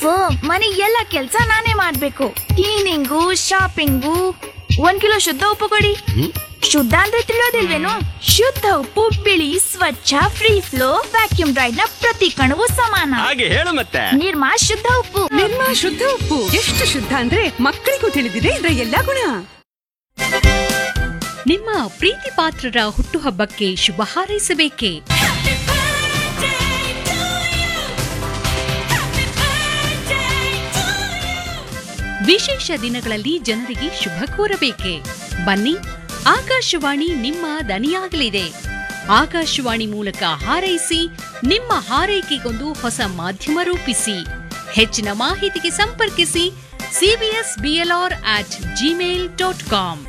ಮನೆ ಎಲ್ಲ ಕೆಲ್ಸ ನಾನೇ ಮಾಡ್ಬೇಕು ಕ್ಲೀನಿಂಗು ಶಾಪಿಂಗು ಒಂದ್ ಕಿಲೋ ಶುದ್ಧ ಉಪ್ಪು ಕೊಡಿ ಶುದ್ಧ ಅಂದ್ರೆ ತಿಳಿಯೋದಿಲ್ವೇನು ಶುದ್ಧ ಉಪ್ಪು ಬಿಳಿ ಸ್ವಚ್ಛ ಫ್ರೀ ಫ್ಲೋ ವ್ಯಾಕ್ಯೂಮ್ ಡ್ರೈಡ್ ನ ಪ್ರತಿ ಕಣವು ಸಮಾನ ಹಾಗೆ ಹೇಳು ಮತ್ತೆ ನಿರ್ಮಾ ಶುದ್ಧ ಉಪ್ಪು ನಿರ್ಮಾ ಶುದ್ಧ ಉಪ್ಪು ಎಷ್ಟು ಶುದ್ಧ ಅಂದ್ರೆ ಮಕ್ಕಳಿಗೂ ತಿಳಿದಿದೆ ಇದರ ಎಲ್ಲಾ ಗುಣ ನಿಮ್ಮ ಪ್ರೀತಿ ಪಾತ್ರರ ಹುಟ್ಟುಹಬ್ಬಕ್ಕೆ ಶುಭ ಹಾರೈಸಬೇಕೇ ವಿಶೇಷ ದಿನಗಳಲ್ಲಿ ಜನರಿಗೆ ಶುಭ ಕೋರಬೇಕೆ ಬನ್ನಿ ಆಕಾಶವಾಣಿ ನಿಮ್ಮ ದನಿಯಾಗಲಿದೆ ಆಕಾಶವಾಣಿ ಮೂಲಕ ಹಾರೈಸಿ ನಿಮ್ಮ ಹಾರೈಕೆಗೊಂದು ಹೊಸ ಮಾಧ್ಯಮ ರೂಪಿಸಿ ಹೆಚ್ಚಿನ ಮಾಹಿತಿಗೆ ಸಂಪರ್ಕಿಸಿ CBS BLR at Gmail dot com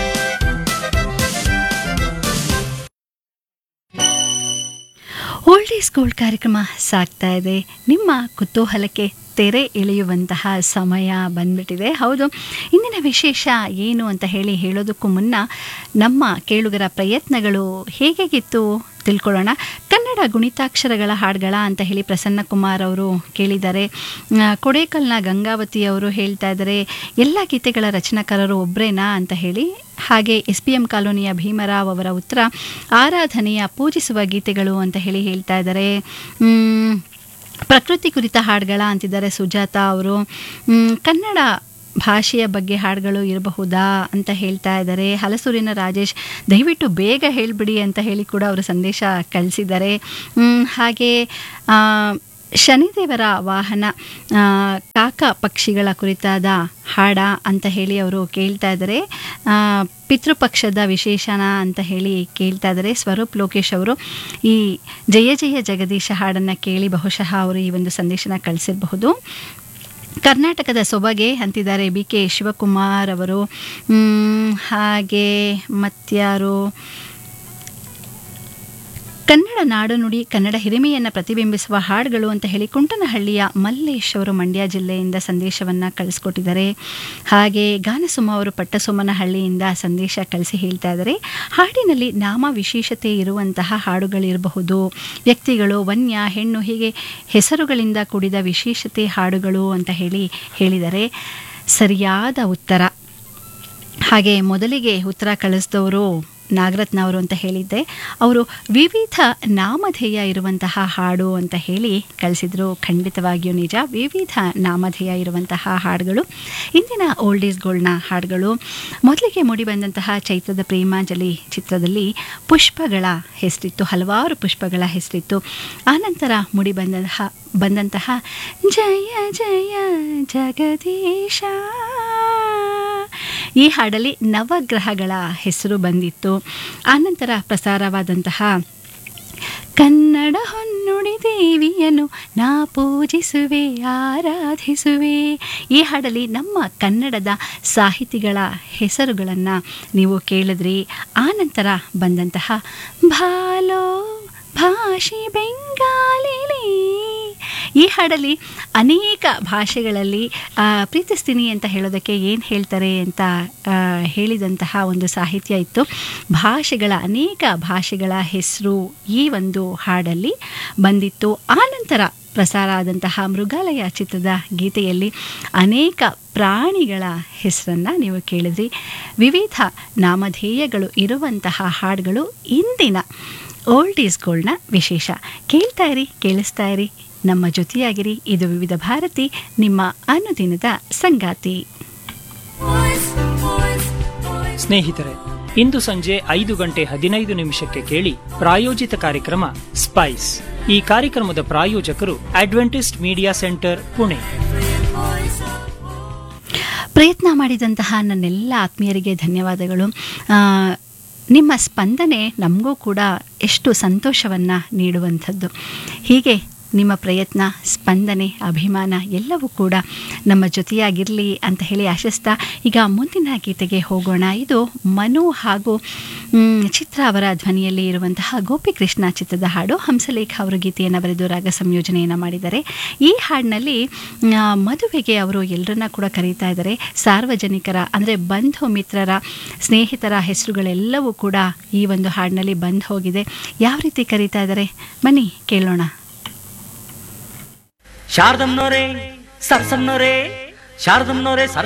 old is gold ಕಾರ್ಯಕ್ರಮ ಸಾಗ್ತಾ ಇದೆ ನಿಮ್ಮ ಕುತೂಹಲಕ್ಕೆ ತೆರೆ ಎಳೆಯುವಂತಹ ಸಮಯ ಬಂದ್ಬಿಟ್ಟಿದೆ ಹೌದು ಇಂದಿನ ವಿಶೇಷ ಏನು ಅಂತ ಹೇಳಿ ಹೇಳೋದಕ್ಕೂ ಮುನ್ನ ನಮ್ಮ ಕೇಳುಗರ ಪ್ರಯತ್ನಗಳು ಹೇಗೇಗಿತ್ತು ತಿಳ್ಕೊಳ್ಳೋಣ ಕನ್ನಡ ಗುಣಿತಾಕ್ಷರಗಳ ಹಾಡುಗಳ ಅಂತ ಹೇಳಿ ಪ್ರಸನ್ನ ಕುಮಾರ್ ಅವರು ಕೇಳಿದ್ದಾರೆ ಆ, ಕೊಡೇಕಲ್ನ ಗಂಗಾವತಿ ಅವರು ಹೇಳ್ತಾ ಇದ್ದಾರೆ ಎಲ್ಲ ಗೀತೆಗಳ ರಚನಾಕಾರರು ಒಬ್ಬರೇನಾ ಅಂತ ಹೇಳಿ ಹಾಗೆ ಎಸ್ ಪಿ ಎಂ ಕಾಲೋನಿಯ ಭೀಮರಾವ್ ಅವರ ಉತ್ತರ ಆರಾಧನೆಯ ಪೂಜಿಸುವ ಗೀತೆಗಳು ಅಂತ ಹೇಳಿ ಹೇಳ್ತಾ ಇದ್ದಾರೆ ಮ್, ಪ್ರಕೃತಿ ಕುರಿತ ಹಾಡುಗಳ ಅಂತಿದ್ದಾರೆ ಸುಜಾತ ಅವರು ಮ್, ಕನ್ನಡ ಭಾಷೆಯ ಬಗ್ಗೆ ಹಾಡುಗಳು ಇರಬಹುದಾ ಅಂತ ಹೇಳ್ತಾ ಇದ್ದಾರೆ ಹಲಸೂರಿನ ರಾಜೇಶ್ ದಯವಿಟ್ಟು ಬೇಗ ಹೇಳಿಬಿಡಿ ಅಂತ ಹೇಳಿ ಕೂಡ ಅವರು ಸಂದೇಶ ಕಳಿಸಿದ್ದಾರೆ ಮ್, ಹಾಗೆ ಆ, ಶನಿದೇವರ ವಾಹನ ಆ, ಕಾಕ ಪಕ್ಷಿಗಳ ಕುರಿತಾದ ಹಾಡ ಅಂತ ಹೇಳಿ ಅವರು ಕೇಳ್ತಾ ಇದ್ದಾರೆ ಆ, ಪಿತೃಪಕ್ಷದ ವಿಶೇಷಣ ಅಂತ ಹೇಳಿ ಕೇಳ್ತಾ ಇದ್ದಾರೆ ಸ್ವರೂಪ್ ಲೋಕೇಶ್ ಅವರು ಈ ಜಯ ಜಯ ಜಗದೀಶ ಹಾಡನ್ನು ಕೇಳಿ ಬಹುಶಃ ಅವರು ಈ ಒಂದು ಸಂದೇಶನ ಕಳಿಸಿರಬಹುದು ಕರ್ನಾಟಕದ ಸೊಬಗೆ ಅಂತಿದ್ದಾರೆ ಬಿ ಕೆ ಶಿವಕುಮಾರ್ ಅವರು ಮ್, ಹಾಗೆ ಮತ್ಯಾರು ಕನ್ನಡ ನಾಡು ನುಡಿ ಕನ್ನಡ ಹಿರಿಮೆಯನ್ನು ಪ್ರತಿಬಿಂಬಿಸುವ ಹಾಡುಗಳು ಅಂತ ಹೇಳಿ ಕುಂಟನಹಳ್ಳಿಯ ಮಲ್ಲೇಶ್ ಅವರು ಮಂಡ್ಯ ಜಿಲ್ಲೆಯಿಂದ ಸಂದೇಶವನ್ನು ಕಳಿಸ್ಕೊಟ್ಟಿದ್ದಾರೆ ಹಾಗೆ ಗಾನಸುಮ ಅವರು ಪಟ್ಟಸೊಮ್ಮನಹಳ್ಳಿಯಿಂದ ಸಂದೇಶ ಕಳಿಸಿ ಹೇಳ್ತಾ ಇದ್ದಾರೆ ಹಾಡಿನಲ್ಲಿ ನಾಮ ವಿಶೇಷತೆ ಇರುವಂತಹ ಹಾಡುಗಳಿರಬಹುದು ವ್ಯಕ್ತಿಗಳು ವನ್ಯ ಹೆಣ್ಣು ಹೀಗೆ ಹೆಸರುಗಳಿಂದ ಕೂಡಿದ ವಿಶೇಷತೆ ಹಾಡುಗಳು ಅಂತ ಹೇಳಿ ಹೇಳಿದ್ದಾರೆ ಸರಿಯಾದ ಉತ್ತರ ಹಾಗೆ ಮೊದಲಿಗೆ ಉತ್ತರ ಕಳಿಸಿದವರು ನಾಗರತ್ನ ಅವರು ಅಂತ ಹೇಳಿದ್ದೆ ಅವರು ವಿವಿಧ ನಾಮಧೇಯ ಇರುವಂತಹ ಹಾಡು ಅಂತ ಹೇಳಿ ಕಳಿಸಿದ್ರು ಖಂಡಿತವಾಗಿಯೂ ನಿಜ ವಿವಿಧ ನಾಮಧೇಯ ಇರುವಂತಹ ಹಾಡುಗಳು ಇಂದಿನ ಓಲ್ಡ್ ಈಸ್ ಗೋಲ್ಡ್ನ ಹಾಡುಗಳು ಮೊದಲಿಗೆ ಮೂಡಿಬಂದಂತಹ ಚೈತ್ರದ ಪ್ರೇಮಾಂಜಲಿ ಚಿತ್ರದಲ್ಲಿ ಪುಷ್ಪಗಳ ಹೆಸರಿತ್ತು ಹಲವಾರು ಪುಷ್ಪಗಳ ಹೆಸರಿತ್ತು ಆನಂತರ ಮೂಡಿಬಂದಂತಹ ಬಂದಂತಹ ಜಯ ಜಯ ಜಗದೀಶ ಈ ಹಾಡಲ್ಲಿ ನವಗ್ರಹಗಳ ಹೆಸರು ಬಂದಿತ್ತು ಆನಂತರ ಪ್ರಸಾರವಾದಂತಹ ಕನ್ನಡ ಹೊನ್ನುಡಿ ದೇವಿಯನ್ನು ನಾ ಪೂಜಿಸುವೆ ಆರಾಧಿಸುವೆ ಈ ಹಾಡಲ್ಲಿ ನಮ್ಮ ಕನ್ನಡದ ಸಾಹಿತಿಗಳ ಹೆಸರುಗಳನ್ನು ನೀವು ಕೇಳಿದ್ರಿ ಆನಂತರ ಬಂದಂತಹ ಭಾಲೋ ಭಾಷೆ ಬೆಂಗಾಲಿಲಿ ಈ ಹಾಡಲ್ಲಿ ಅನೇಕ ಭಾಷೆಗಳಲ್ಲಿ ಆ, ಪ್ರೀತಿಸ್ತೀನಿ ಅಂತ ಹೇಳೋದಕ್ಕೆ ಏನು ಹೇಳ್ತಾರೆ ಅಂತ ಆ, ಹೇಳಿದಂತಹ ಒಂದು ಸಾಹಿತ್ಯ ಇತ್ತು ಭಾಷೆಗಳ ಅನೇಕ ಭಾಷೆಗಳ ಹೆಸರು ಈ ಒಂದು ಹಾಡಲ್ಲಿ ಬಂದಿತ್ತು ಆನಂತರ ಪ್ರಸಾರ ಆದಂತಹ ಮೃಗಾಲಯ ಚಿತ್ರದ ಗೀತೆಯಲ್ಲಿ ಅನೇಕ ಪ್ರಾಣಿಗಳ ಹೆಸರನ್ನು ನೀವು ಕೇಳಿದ್ರಿ ವಿವಿಧ ನಾಮಧೇಯಗಳು ಇರುವಂತಹ ಹಾಡುಗಳು ಇಂದಿನ ಓಲ್ಡ್ ಈಸ್ ಗೋಲ್ಡ್ನ ವಿಶೇಷ ಕೇಳ್ತಾ ಇರಿ ಕೇಳಿಸ್ತಾ ಇರಿ ನಮ್ಮ ಜೊತೆಯಾಗಿರಿ ಇದು ವಿವಿಧ ಭಾರತಿ ನಿಮ್ಮ ಅನುದಿನದ ಸಂಗಾತಿ ಸ್ನೇಹಿತರೆ ಇಂದು ಸಂಜೆ ಐದು ಗಂಟೆ ಹದಿನೈದು ನಿಮಿಷಕ್ಕೆ ಕೇಳಿ ಪ್ರಾಯೋಜಿತ ಕಾರ್ಯಕ್ರಮ ಸ್ಪೈಸ್ ಈ ಕಾರ್ಯಕ್ರಮದ ಪ್ರಾಯೋಜಕರು ಅಡ್ವೆಂಟಿಸ್ಟ್ ಮೀಡಿಯಾ ಸೆಂಟರ್ ಪುಣೆ ಪ್ರಯತ್ನ ಮಾಡಿದಂತಹ ನನ್ನೆಲ್ಲ ಆತ್ಮೀಯರಿಗೆ ಧನ್ಯವಾದಗಳು ಆ, ನಿಮ್ಮ ಸ್ಪಂದನೆ ನಮಗೂ ಕೂಡ ಎಷ್ಟು ಸಂತೋಷವನ್ನು ನೀಡುವಂಥದ್ದು ಹೀಗೆ ನಿಮ್ಮ ಪ್ರಯತ್ನ ಸ್ಪಂದನೆ ಅಭಿಮಾನ ಎಲ್ಲವೂ ಕೂಡ ನಮ್ಮ ಜೊತೆಯಾಗಿರಲಿ ಅಂತ ಹೇಳಿ ಆಶಿಸ್ತಾ ಈಗ ಮುಂದಿನ ಗೀತೆಗೆ ಹೋಗೋಣ ಇದು ಮನು ಹಾಗೂ ಮ್, ಚಿತ್ರ ಅವರ ಧ್ವನಿಯಲ್ಲಿ ಇರುವಂತಹ ಗೋಪಿಕೃಷ್ಣ ಚಿತ್ರದ ಹಾಡು ಹಂಸಲೇಖ ಅವರು ಗೀತೆಯನ್ನು ಬರೆದು ರಾಗ ಸಂಯೋಜನೆಯನ್ನು ಮಾಡಿದ್ದಾರೆ ಈ ಹಾಡಿನಲ್ಲಿ ಆ, ಮದುವೆಗೆ ಅವರು ಎಲ್ಲರನ್ನ ಕೂಡ ಕರೀತಾ ಇದ್ದಾರೆ ಸಾರ್ವಜನಿಕರ ಅಂದರೆ ಬಂಧು ಮಿತ್ರರ ಸ್ನೇಹಿತರ ಹೆಸರುಗಳೆಲ್ಲವೂ ಕೂಡ ಈ ಒಂದು ಹಾಡಿನಲ್ಲಿ ಬಂದು ಹೋಗಿದೆ ಯಾವ ರೀತಿ ಕರೀತಾ ಇದ್ದಾರೆ ಬನ್ನಿ ಕೇಳೋಣ ಶಾರದಮ್ಮನವರೇ ಸರ್ಸಮ್ನವರೇ ಶಾರದಮ್ನವರೇ